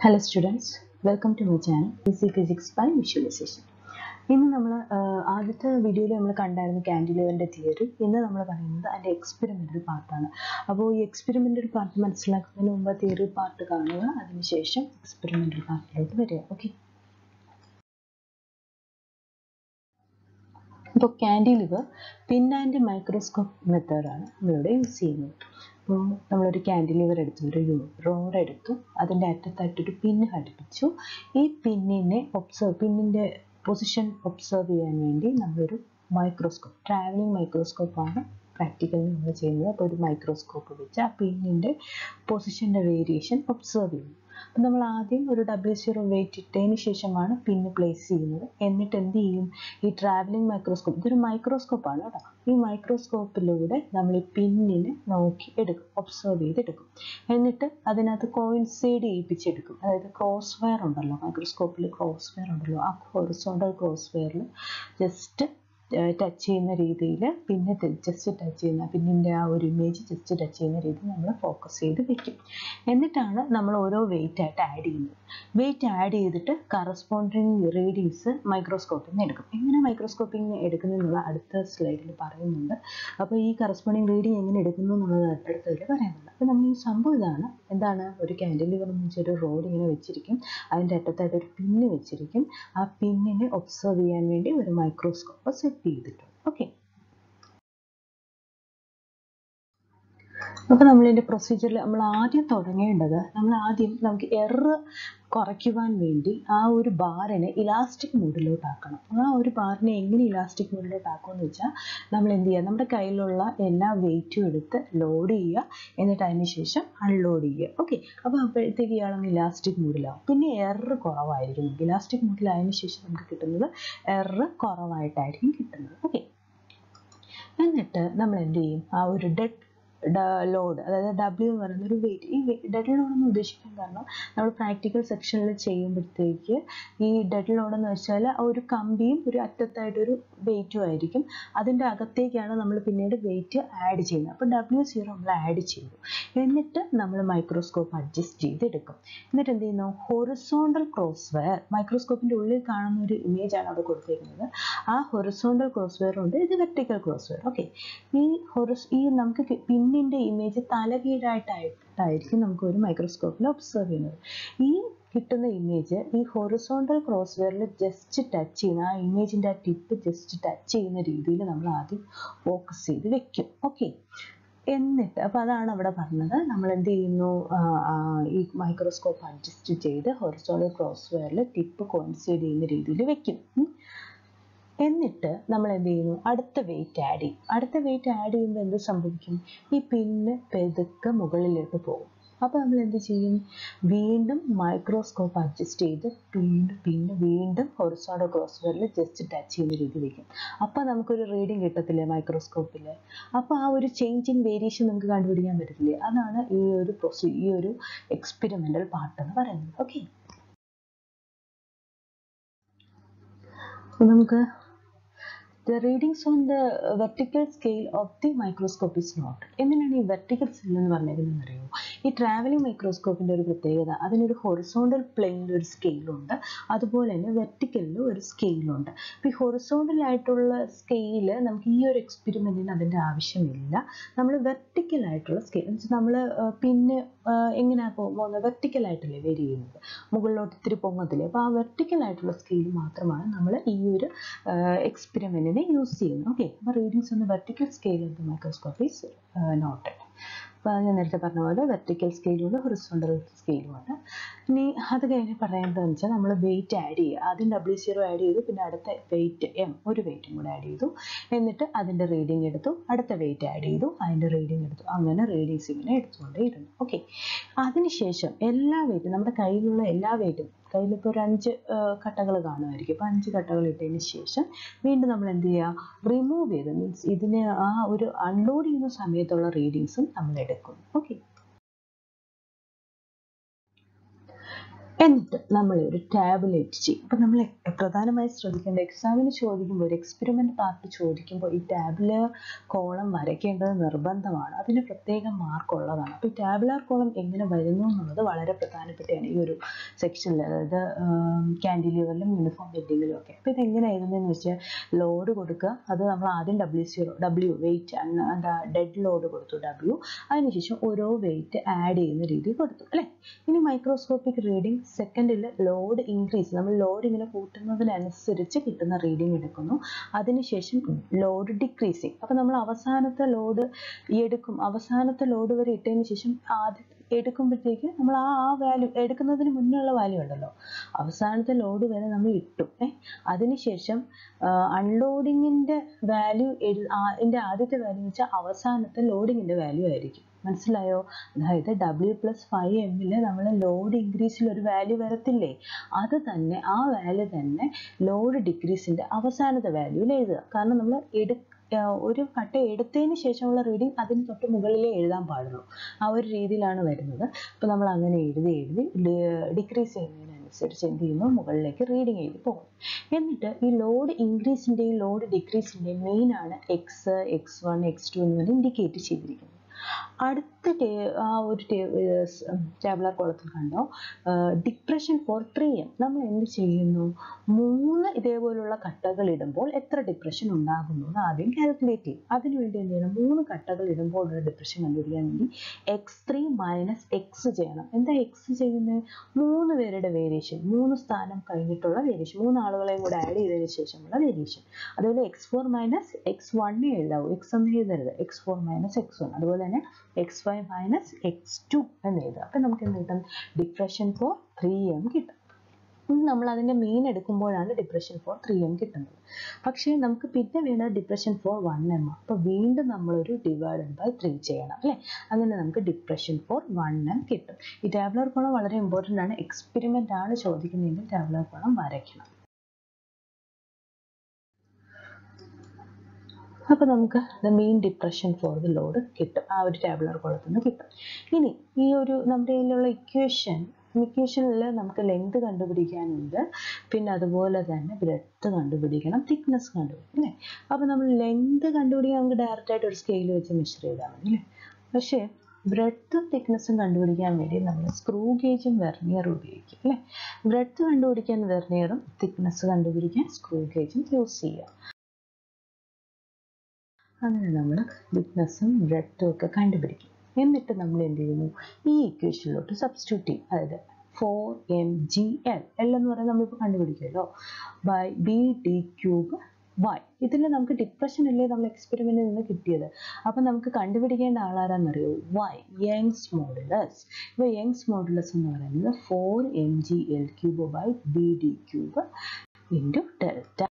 Hello students welcome to my channel easy physics by visualisation ഇന്ന് നമ്മൾ ആദ്യത്തെ വീഡിയോയിൽ നമ്മൾ കണ്ടായിരുന്നു കാൻഡിലിവറിൻ്റെ തിയറി ഇന്ന് നമ്മൾ പറയുന്നത് അതിൻ്റെ എക്സ്പെരിമെൻ്റൽ പാർട്ടാണ് അപ്പോൾ ഈ എക്സ്പെരിമെൻ്റൽ പാർട്ട് മനസ്സിലാക്കുന്നതിന് മുമ്പ് തിയറി പാർട്ട് കാണുക അതിനുശേഷം എക്സ്പെരിമെൻ്റൽ പാർട്ടിലോട്ട് വരിക ഓക്കെ ഇപ്പോൾ കാൻഡിലിവർ പിൻ ആൻഡ് മൈക്രോസ്കോപ്പ് മെത്തേഡാണ് നമ്മളിവിടെ യൂസ് ചെയ്യുന്നത് അപ്പോൾ നമ്മളൊരു കാൻഡിലിവർ എടുത്തു ഒരു റോഡ് എടുത്തു അതിൻ്റെ അറ്റത്തായിട്ടൊരു പിന്ന് ഘടിപ്പിച്ചു ഈ പിന്നിനെ ഒബ്സർവ് പിന്നിൻ്റെ പൊസിഷൻ ഒബ്സർവ് ചെയ്യാൻ വേണ്ടി നമ്മളൊരു മൈക്രോസ്കോപ്പ് ട്രാവലിംഗ് മൈക്രോസ്കോപ്പാണ് പ്രാക്ടിക്കലി നമ്മൾ ചെയ്യുന്നത് അപ്പോൾ ഒരു മൈക്രോസ്കോപ്പ് വെച്ച് ആ പിന്നിൻ്റെ പൊസിഷൻ്റെ വേരിയേഷൻ ഒബ്സർവ് ചെയ്യുന്നു അപ്പം നമ്മൾ ആദ്യം ഒരു ഡബ്ല്യു സീറോ വെയിറ്റ് ഇട്ടതിന് ശേഷമാണ് പിന്ന് പ്ലേസ് ചെയ്യുന്നത് എന്നിട്ട് എന്ത് ചെയ്യും ഈ ട്രാവലിംഗ് മൈക്രോസ്കോപ്പ് ഇതൊരു മൈക്രോസ്കോപ്പാണ് കേട്ടോ ഈ മൈക്രോസ്കോപ്പിലൂടെ നമ്മൾ ഈ പിന്നിനെ നോക്കി എടുക്കും ഒബ്സർവ് ചെയ്തെടുക്കും എന്നിട്ട് അതിനകത്ത് കോയിൻസൈഡ് ചെയ്യിപ്പിച്ചെടുക്കും അതായത് ക്രോസ് വയർ ഉണ്ടല്ലോ മൈക്രോസ്കോപ്പിൽ ക്രോസ് വയർ ഉണ്ടല്ലോ ആ ഹൊറിസോണ്ടൽ ക്രോസ് വയറിൽ ജസ്റ്റ് ടച്ച് ചെയ്യുന്ന രീതിയിൽ പിന്നെ ജസ്റ്റ് ടച്ച് ചെയ്യുന്ന പിന്നിൻ്റെ ആ ഒരു ഇമേജ് ജസ്റ്റ് ടച്ച് ചെയ്യുന്ന രീതിയിൽ നമ്മൾ ഫോക്കസ് ചെയ്ത് വെക്കും എന്നിട്ടാണ് നമ്മൾ ഓരോ വെയിറ്റ് ആയിട്ട് ആഡ് ചെയ്യുന്നത് വെയിറ്റ് ആഡ് ചെയ്തിട്ട് കറസ്പോണ്ടിങ് റീഡിങ്സ് മൈക്രോസ്കോപ്പിൽ നിന്ന് എടുക്കും എങ്ങനെ മൈക്രോസ്കോപ്പിൽ നിന്ന് എടുക്കുന്നതെന്നുള്ള അടുത്ത സ്ലൈഡിൽ പറയുന്നുണ്ട് അപ്പോൾ ഈ കറസ്പോണ്ടിങ് റീഡിങ് എങ്ങനെ എടുക്കുന്നു എന്നുള്ളത് അടുത്തതിൽ പറയുന്നുണ്ട് അപ്പോൾ നമ്മൾ ഈ സംഭവം ഇതാണ് എന്താണ് ഒരു കാൻഡിലിവർ എന്ന് വെച്ചാൽ ഒരു റോഡ് ഇങ്ങനെ വെച്ചിരിക്കും അതിൻ്റെ അറ്റത്തായിട്ട് ഒരു പിന്ന് വെച്ചിരിക്കും ആ പിന്നിനെ ഒബ്സർവ് ചെയ്യാൻ വേണ്ടി ഒരു മൈക്രോസ്കോപ്പ് സെറ്റ് ചെയ്തിട്ടുണ്ട് ഓക്കെ അപ്പോൾ നമ്മളിതിൻ്റെ പ്രൊസീജിയറിൽ നമ്മൾ ആദ്യം തുടങ്ങേണ്ടത് നമ്മൾ ആദ്യം നമുക്ക് എറർ കുറയ്ക്കുവാൻ വേണ്ടി ആ ഒരു ബാറിനെ ഇലാസ്റ്റിക് മോഡിലോട്ടാക്കണം ആ ഒരു ബാറിനെ എങ്ങനെ ഇലാസ്റ്റിക് മോഡിലോട്ടാക്കുമെന്ന് വെച്ചാൽ നമ്മൾ എന്ത് ചെയ്യുക നമ്മുടെ കയ്യിലുള്ള എല്ലാ വെയിറ്റും എടുത്ത് ലോഡ് ചെയ്യുക എന്നിട്ട് അതിന് ശേഷം അൺലോഡ് ചെയ്യുക ഓക്കെ അപ്പോൾ അപ്പോഴത്തേക്ക് ഇയാളങ്ങ് ഇലാസ്റ്റിക് മോഡിലാവും പിന്നെ എറർ കുറവായിരിക്കും ഇലാസ്റ്റിക് മോഡിലായതിനു ശേഷം നമുക്ക് കിട്ടുന്നത് എറർ കുറവായിട്ടായിരിക്കും കിട്ടുന്നത് ഓക്കെ എന്നിട്ട് നമ്മൾ എന്ത് ചെയ്യും ആ ഒരു ഡെഡ് ലോഡ് അതായത് ഡബ്ല്യു എന്ന് പറയുന്ന ഒരു വെയിറ്റ് ഈ ഡെഡ് ലോഡ് എന്ന് ഉദ്ദേശിക്കാൻ കാരണം നമ്മൾ പ്രാക്ടിക്കൽ സെക്ഷനിൽ ചെയ്യുമ്പോഴത്തേക്ക് ഈ ഡെഡ് ലോഡ് എന്ന് വെച്ചാൽ ആ ഒരു കമ്പിയും ഒരു അറ്റത്തായിട്ടൊരു വെയിറ്റും ആയിരിക്കും അതിൻ്റെ അകത്തേക്കാണ് നമ്മൾ പിന്നീട് വെയിറ്റ് ആഡ് ചെയ്യുന്നത് അപ്പോൾ ഡബ്ല്യു സീറോ നമ്മൾ ആഡ് ചെയ്തു എന്നിട്ട് നമ്മൾ മൈക്രോസ്കോപ്പ് അഡ്ജസ്റ്റ് ചെയ്തെടുക്കും എന്നിട്ട് എന്ത് ചെയ്യുന്നു ഹൊറിസോണ്ടൽ ക്രോസ് വയർ മൈക്രോസ്കോപ്പിൻ്റെ ഉള്ളിൽ കാണുന്ന ഒരു ഇമേജ് ആണ് അവിടെ കൊടുത്തിരിക്കുന്നത് ആ ഹൊറിസോണ്ടൽ ക്രോസ് വയർ ഉണ്ട് ഇത് വെർട്ടിക്കൽ ക്രോസ് വയർ ഓക്കെ ഈ ഹൊറിസ് ഈ നമുക്ക് പിന്നിൻ്റെ ഇമേജ് തലകീഴായിട്ടായിട്ടായിരിക്കും നമുക്ക് ഒരു മൈക്രോസ്കോപ്പിൽ ഒബ്സർവ് ചെയ്യുന്നത് ഈ കിട്ടുന്ന ഇമേജ് ഈ ഹൊറിസോണ്ടൽ ക്രോസ് വെയറിൽ ജസ്റ്റ് ടച്ച് ചെയ്യുന്ന ആ ഇമേജിൻ്റെ ആ ടിപ്പ് ജസ്റ്റ് ടച്ച് ചെയ്യുന്ന രീതിയിൽ നമ്മൾ ആദ്യം ഫോക്കസ് ചെയ്ത് വെക്കും ഓക്കെ എന്നിട്ട് അപ്പോൾ അതാണ് അവിടെ പറഞ്ഞത് നമ്മൾ എന്ത് ചെയ്യുന്നു ഈ മൈക്രോസ്കോപ്പ് അഡ്ജസ്റ്റ് ചെയ്ത് ഹൊറിസോണ്ടൽ ക്രോസ് വെയറിൽ ടിപ്പ് കോൺസൈഡ് ചെയ്യുന്ന രീതിയിൽ വെക്കും എന്നിട്ട് നമ്മൾ എന്ത് ചെയ്യുന്നു അടുത്ത വെയിറ്റ് ആഡ് ചെയ്യും അടുത്ത വെയിറ്റ് ആഡ് ചെയ്യുമ്പോൾ എന്ത് സംഭവിക്കും ഈ പിന്ന് പെതുക്കെ മുകളിലേക്ക് പോകും അപ്പോൾ നമ്മൾ എന്ത് ചെയ്യും വീണ്ടും മൈക്രോസ്കോപ്പ് അഡ്ജസ്റ്റ് ചെയ്ത് വീണ്ടും പിന്നെ വീണ്ടും ഹൊറിസോണ്ടൽ ക്രോസ് വയറിൽ ജസ്റ്റ് ടച്ച് ചെയ്യുന്ന രീതി വയ്ക്കും അപ്പോൾ നമുക്കൊരു റീഡിങ് കിട്ടത്തില്ലേ മൈക്രോസ്കോപ്പിൽ അപ്പോൾ ആ ഒരു ചേഞ്ച് ഇൻ വേരിയേഷൻ നമുക്ക് കണ്ടുപിടിക്കാൻ പറ്റത്തില്ലേ അതാണ് ഈ ഒരു പ്രൊസീ ഈ ഒരു എക്സ്പെരിമെൻ്റൽ പാർട്ട് എന്ന് പറയുന്നത് ഓക്കെ നമുക്ക് The readings on the vertical scale of the microscope is not. എന്തിനാണ് ഈ വെർട്ടിക്കൽ സ്കെയിൽ എന്ന് പറഞ്ഞിരുന്നത് അറിയുമോ ഈ ട്രാവലിംഗ് മൈക്രോസ്കോപ്പിൻ്റെ ഒരു പ്രത്യേകത അതിനൊരു ഹൊറിസോണ്ടൽ പ്ലെയിനിൽ ഒരു സ്കെയിലുണ്ട് അതുപോലെ തന്നെ വെർട്ടിക്കലിൽ ഒരു സ്കെയിലുണ്ട് അപ്പോൾ ഈ ഹൊറിസോണ്ടൽ ആയിട്ടുള്ള സ്കെയിൽ നമുക്ക് ഈ ഒരു എക്സ്പെരിമെൻറ്റിന് അതിൻ്റെ ആവശ്യമില്ല നമ്മൾ വെർട്ടിക്കൽ ആയിട്ടുള്ള സ്കെയിൽ എന്ന് വെച്ചാൽ നമ്മൾ പിന്നെ എങ്ങനെയാണ് പോകുന്നത് വെർട്ടിക്കൽ ആയിട്ടല്ലേ വേരി ചെയ്യുന്നത് മുകളിലോട്ട് ഇത്തിരി പൊങ്ങത്തില്ലേ അപ്പോൾ ആ വെർട്ടിക്കൽ ആയിട്ടുള്ള സ്കെയിൽ മാത്രമാണ് നമ്മൾ ഈ ഒരു എക്സ്പെരിമെൻറ്റിന് ഇതിനെ യൂസ് ചെയ്യുന്നു ഓക്കെ അപ്പോൾ readings on the vertical scale of the microscope is noted അപ്പോൾ ഞാൻ നേരത്തെ പറഞ്ഞ പോലെ വെർട്ടിക്കൽ സ്കെയിലുണ്ട് ഹൊറിസോണ്ടൽ സ്കെയിലുമുണ്ട് ഇനി അത് കഴിഞ്ഞ് പറയേണ്ടതെന്ന് വെച്ചാൽ നമ്മൾ വെയിറ്റ് ആഡ് ചെയ്യുക ആദ്യം ഡബ്ല്യു സീറോ ആഡ് ചെയ്തു പിന്നെ അടുത്ത വെയിറ്റ് എം ഒരു വെയിറ്റും കൂടെ ആഡ് ചെയ്തു എന്നിട്ട് അതിൻ്റെ റീഡിങ് എടുത്തു അടുത്ത വെയിറ്റ് ആഡ് ചെയ്തു അതിൻ്റെ റീഡിങ് എടുത്തു അങ്ങനെ റീഡിങ്സ് ഇങ്ങനെ എടുത്തുകൊണ്ടേ ഇരുന്നു ഓക്കെ അതിനുശേഷം എല്ലാ വെയിറ്റും നമ്മുടെ കയ്യിലുള്ള എല്ലാ വെയിറ്റും കയ്യിലിപ്പോൾ ഒരു അഞ്ച് കട്ടകൾ കാണുമായിരിക്കും അപ്പോൾ അഞ്ച് കട്ടകൾ ഇട്ടതിന് ശേഷം വീണ്ടും നമ്മൾ എന്ത് ചെയ്യുക റിമൂവ് ചെയ്ത് മീൻസ് ഇതിനെ ആ ഒരു അൺലോഡ് ചെയ്യുന്ന സമയത്തുള്ള റീഡിങ്സും നമ്മൾ എടുക്കും ഓക്കെ എന്നിട്ട് നമ്മൾ ഒരു ടാബുലേറ്റ് ചെയ്യും അപ്പം നമ്മൾ പ്രധാനമായി ശ്രദ്ധിക്കേണ്ട എക്സാമിന് ചോദിക്കുമ്പോൾ ഒരു എക്സ്പെരിമെൻ്റ് പാർട്ട് ചോദിക്കുമ്പോൾ ഈ ടാബുലർ കോളം വരയ്ക്കേണ്ടത് നിർബന്ധമാണ് അതിന് പ്രത്യേക മാർക്ക് ഉള്ളതാണ് അപ്പോൾ ഈ ടാബുലർ കോളം എങ്ങനെ വരുന്നു എന്നുള്ളത് വളരെ പ്രധാനപ്പെട്ടാണ് ഈ ഒരു സെക്ഷനിൽ അതായത് ക്യാൻഡിലിവറിലും യൂണിഫോം ബെൻഡിങ്ങിലും ഒക്കെ അപ്പോൾ ഇതെങ്ങനെ എഴുതുന്നതെന്ന് വെച്ചാൽ ലോഡ് കൊടുക്കുക അത് നമ്മൾ ആദ്യം ഡബ്ല്യു സീറോ ഡബ്ല്യു വെയിറ്റ് എന്താ ഡെഡ് ലോഡ് കൊടുത്തു ഡബ്ല്യു അതിനുശേഷം ഓരോ വെയിറ്റ് ആഡ് ചെയ്യുന്ന രീതി കൊടുത്തു അല്ലേ ഇനി മൈക്രോസ്കോപ്പിക് റീഡിംഗ് സെക്കൻഡിൽ ലോഡ് ഇൻക്രീസ് നമ്മൾ ലോഡ് ഇങ്ങനെ കൂട്ടുന്നതിനനുസരിച്ച് കിട്ടുന്ന റീഡിംഗ് എടുക്കുന്നു അതിനുശേഷം ലോഡ് ഡിക്രീസിങ് അപ്പോൾ നമ്മൾ അവസാനത്തെ ലോഡ് എടുക്കും അവസാനത്തെ ലോഡ് വരെ ഇട്ടതിന് ശേഷം ആദ്യം എടുക്കുമ്പോഴത്തേക്ക് നമ്മൾ ആ ആ വാല്യൂ എടുക്കുന്നതിന് മുന്നേ ഉള്ള വാല്യൂ ഉണ്ടല്ലോ അവസാനത്തെ ലോഡ് വരെ നമ്മൾ ഇട്ടു ഏ അതിനുശേഷം അൺലോഡിങ്ങിൻ്റെ വാല്യൂ എഴു അതിൻ്റെ ആദ്യത്തെ വാല്യൂ എന്ന് വെച്ചാൽ അവസാനത്തെ ലോഡിങ്ങിൻ്റെ വാല്യൂ ആയിരിക്കും മനസ്സിലായോ അതായത് ഡബ്ല്യു പ്ലസ് ഫൈവ് എമ്മിൽ നമ്മൾ ലോഡ് ഇൻക്രീസിൽ ഒരു വാല്യൂ വരത്തില്ലേ അത് തന്നെ ആ വാല്യൂ തന്നെ ലോഡ് ഡിക്രീസിൻ്റെ അവസാനത്തെ വാല്യൂവിൽ എഴുതുക കാരണം നമ്മൾ എടു ഒരു കട്ട എടുത്തതിന് ശേഷമുള്ള റീഡിങ് അതിന് തൊട്ട് മുകളിലേ എഴുതാൻ പാടുള്ളൂ ആ ഒരു രീതിയിലാണ് വരുന്നത് അപ്പോൾ നമ്മൾ അങ്ങനെ എഴുതി എഴുതി ഡിക്രീസ് ചെയ്യുന്നതിനനുസരിച്ച് എന്ത് ചെയ്യുന്നു മുകളിലേക്ക് റീഡിങ് എഴുതി പോകും എന്നിട്ട് ഈ ലോഡ് ഇൻക്രീസിൻ്റെയും ലോഡ് ഡിക്രീസിൻ്റെയും മെയിൻ ആണ് X X one X two എന്നിവ ഇൻഡിക്കേറ്റ് ചെയ്തിരിക്കുന്നത് അടുത്ത ടേ ആ ഒരു ടാബ്ലർ കോളത്തിൽ കണ്ടോ ഡിപ്രഷൻ ഫോർ ത്രീ എം നമ്മൾ എന്ത് ചെയ്യുന്നു മൂന്ന് ഇതേപോലുള്ള കട്ടകൾ ഇടുമ്പോൾ എത്ര ഡിപ്രഷൻ ഉണ്ടാകുന്നു എന്ന് ആദ്യം കാൽക്കുലേറ്റ് ചെയ്യും അതിനുവേണ്ടി എന്ത് ചെയ്യണം മൂന്ന് കട്ടകൾ ഇടുമ്പോൾ ഉള്ള ഡിപ്രഷൻ കണ്ടുപിടിക്കാൻ വേണ്ടി എക്സ് ത്രീ മൈനസ് എക്സ് ചെയ്യണം എന്താ എക്സ് ചെയ്യുന്നത് മൂന്ന് പേരുടെ വേരിയേഷൻ മൂന്ന് സ്ഥാനം കഴിഞ്ഞിട്ടുള്ള വേരിയേഷൻ മൂന്ന് ആളുകളെയും കൂടെ ആഡ് ചെയ്തതിന് ശേഷമുള്ള വേരിയേഷൻ അതുപോലെ എക്സ് ഫോർ മൈനസ് എക്സ് വണ്ണേ എഴുതാവൂ എക്സ് എന്ന് എഴുതരുത് x four minus x one അതുപോലെ തന്നെ x five minus x two എന്ന് എഴുതുക അപ്പം നമുക്ക് എന്ത് കിട്ടും ഡിപ്രഷൻ ഫോർ ത്രീ എം കിട്ടും നമ്മൾ അതിൻ്റെ മീൻ എടുക്കുമ്പോഴാണ് ഡിപ്രഷൻ ഫോർ ത്രീ എം കിട്ടുന്നത് പക്ഷേ നമുക്ക് പിന്നെ വേണ്ടത് ഡിപ്രഷൻ ഫോർ വൺ എം അപ്പോൾ വീണ്ടും നമ്മളൊരു ഡിവൈഡഡ് ബൈ ത്രീ ചെയ്യണം അല്ലേ അങ്ങനെ നമുക്ക് ഡിപ്രഷൻ ഫോർ വൺ എം കിട്ടും ഈ ടാബ്ലർ കോളം വളരെ ഇമ്പോർട്ടൻ്റ് ആണ് എക്സ്പെരിമെൻ്റ് ആണ് ചോദിക്കുന്നതെങ്കിൽ ടാബ്ലർ കോളം വരയ്ക്കണം അപ്പോൾ നമുക്ക് the mean depression for the load കിട്ടും ആ ഒരു ടാബുലർ കോളത്തിൽ നിന്ന് കിട്ടും ഇനി ഈ ഒരു നമ്മുടെ കയ്യിലുള്ള ഇക്വേഷൻ ഇക്വേഷനിൽ നമുക്ക് ലെങ്ത് കണ്ടുപിടിക്കാനുണ്ട് പിന്നെ അതുപോലെ തന്നെ ബ്രെഡ്ത്ത് കണ്ടുപിടിക്കണം തിക്നെസ് കണ്ടുപിടിക്കണം അല്ലേ അപ്പോൾ നമ്മൾ ലെങ്ത് കണ്ടുപിടിക്കാൻ നമുക്ക് ഡയറക്റ്റ് ആയിട്ട് ഒരു സ്കെയിൽ വെച്ച് മെഷർ ചെയ്താൽ മതി അല്ലേ പക്ഷേ ബ്രെഡ്ത്തും തിക്നെസ്സും കണ്ടുപിടിക്കാൻ വേണ്ടി നമ്മൾ സ്ക്രൂ ഗേജും വെർണിയറും ഉപയോഗിക്കും അല്ലേ ബ്രെഡ്ത്ത് കണ്ടുപിടിക്കാൻ വെർണിയറും തിക്നെസ് കണ്ടുപിടിക്കാൻ സ്ക്രൂ ഗേജും യൂസ് ചെയ്യുക അങ്ങനെ നമ്മൾ തിക്നെസ്സും ബ്രെഡ്ത്തും ഒക്കെ കണ്ടുപിടിക്കും എന്നിട്ട് നമ്മൾ എന്ത് ചെയ്യുന്നു ഈ ഇക്വേഷനിലോട്ട് സബ്സ്റ്റിറ്റ്യൂട്ട് ചെയ്യും അതായത് four m g l l എന്ന് പറയുന്നത് നമ്മളിപ്പോൾ കണ്ടുപിടിക്കുമല്ലോ by b d cube y ഇതിൽ നമുക്ക് ഡിപ്രഷൻ അല്ലേ നമ്മൾ എക്സ്പെരിമെൻറ്റിൽ നിന്ന് കിട്ടിയത് അപ്പം നമുക്ക് കണ്ടുപിടിക്കേണ്ട ആളാരാന്നറിയോ വൈ യങ്സ് മോഡുലസ് ഇപ്പോൾ യങ്സ് മോഡുലസ് എന്ന് പറയുന്നത് four m g l cube by b d cube into delta